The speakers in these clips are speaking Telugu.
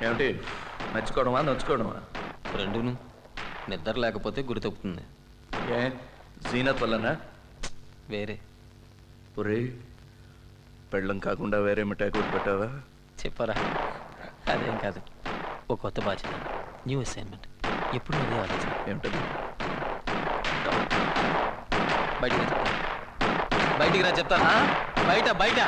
ఏమిటి మెచ్చుకోవడమా నొచ్చుకోవడమా రెండును నిద్ర లేకపోతే గురి తప్పుతుంది ఏ జీనత్ వల్లనా వేరే ఒరే పెళ్ళం కాకుండా వేరే మిఠాయి కొట్టి పెట్టావా చెప్పరా అదేం కాదు ఒక కొత్త బాధ్యత న్యూ అసైన్మెంట్ ఎప్పుడు అదే ఆలోచన ఏమిటది బయటికి రా చెప్తా బయటికి రా చెప్తా బయట బయట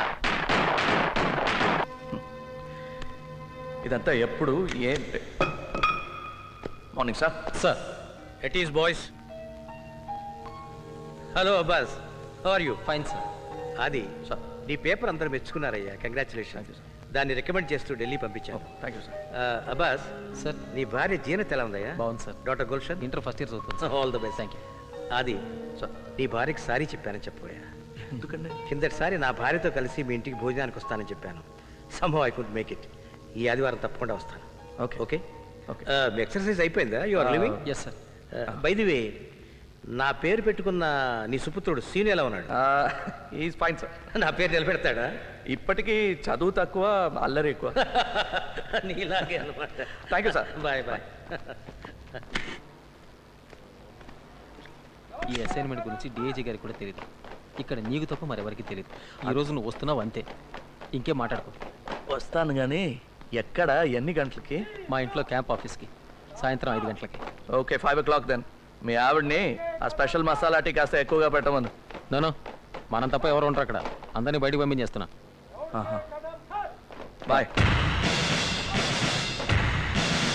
ఇదంతా ఎప్పుడు ఏం morning sir sir it is boys hello Abbas are you fine sir అది సార్ నీ పేపర్ అందరూ మెచ్చుకున్నారయ్యా కంగ్రాచులేషన్ Thank you, sir. దాన్ని రికమెండ్ చేస్తూ ఢిల్లీ పంపించాను థ్యాంక్ యూ సార్ ఆ, అబ్బాస్ సార్ నీ భార్య జీనత్ ఎలా ఉందయ్యా బాగుంది sir doctor Gulshan inter first year చదువుతుంది sir all the best thank you అది సార్ నీ భార్యకి సారీ చెప్పానని చెప్పబోయా ఎందుకండి కిందటిసారి నా భార్యతో కలిసి మీ ఇంటికి భోజనానికి వస్తానని చెప్పాను Sambhav I could make it ఈ ఆదివారం తప్పకుండా వస్తాను ఓకే ఓకే ఓకే మీ ఎక్సర్సైజ్ అయిపోయిందా you are living yes sir by the way నా పేరు పెట్టుకున్న నీ సుపుత్రుడు సీను ఎలా ఉన్నాడు ఈజ్ ఫైన్ సార్ నా పేరు నిలబెడతాడా ఇప్పటికీ చదువు తక్కువ అల్లరి ఎక్కువ నీలాగే అనమాట thank you sir bye bye ఈ అసైన్మెంట్ గురించి డిఏజీ గారికి కూడా తెలియదు ఇక్కడ నీకు తప్ప మరెవరికి తెలియదు ఈ రోజు నువ్వు వస్తున్నావు అంతే ఇంకేం మాట్లాడుకో వస్తాను కానీ ఎక్కడ ఎన్ని గంటలకి మా ఇంట్లో క్యాంప్ ఆఫీస్కి సాయంత్రం ఐదు గంటలకి okay five o'clock then మీ ఆవిడ్ని ఆ స్పెషల్ మసాలా టీ కాస్త ఎక్కువగా పెట్టమను నోనో మనం తప్ప ఎవరు ఉంటారు అక్కడ అందరినీ బయటకు పంపించేస్తున్నా బాయ్